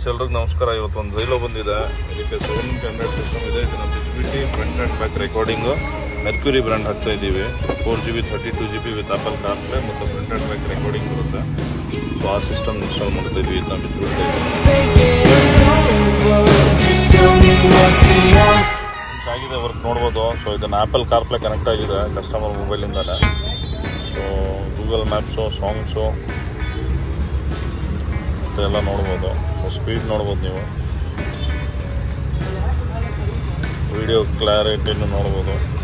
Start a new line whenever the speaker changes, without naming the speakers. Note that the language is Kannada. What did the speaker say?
ಫ್ರೆಂಡ್ಸ್ ಎಲ್ರಿಗೂ ನಮಸ್ಕಾರ ಇವತ್ತು ಒಂದು ಜೈಲೋ ಬಂದಿದೆ ಇದಕ್ಕೆ ಸೆವೆನ್ ಇಂಚ್ ಹಂಡ್ರೆಡ್ ಸಿಸ್ಟಮ್ ಇದೆ ಇದು ನಮ್ಮ H B T front and back recording Mercury brand ಹಾಕ್ತಾ ಇದ್ದೀವಿ four G B thirty two G B with Apple CarPlay ಮತ್ತು ಫ್ರಂಟ್ ಆ್ಯಂಡ್ ಬ್ಯಾಕ್ ರೆಕಾರ್ಡಿಂಗ್ ಬರುತ್ತೆ ಸೊ ಆ ಸಿಸ್ಟಮ್ ಇನ್ಸ್ಟಾಲ್ ಮಾಡ್ತಾ ಇದ್ವಿ ಇದನ್ನ ಬಿಟ್ಬಿಟ್ಟು
Just tell me what you want.
ಆಗಿದೆ ವರ್ಕ್ ನೋಡ್ಬೋದು ಸೊ ಇದನ್ನು ಆ್ಯಪಲ್ ಕಾರ್ಪ್ಲೇ ಕನೆಕ್ಟ್ ಆಗಿದೆ ಕಸ್ಟಮರ್ ಮೊಬೈಲಿಂದಲೇ ಸೊ ಗೂಗಲ್ ಮ್ಯಾಪ್ಸು ಸಾಂಗ್ಸು ಎಲ್ಲ ನೋಡ್ಬೋದು ಸೊ ಸ್ಪೀಡ್ ನೋಡ್ಬೋದು ನೀವು ವಿಡಿಯೋ ಕ್ಲಾರಿಟಿನೂ ನೋಡ್ಬೋದು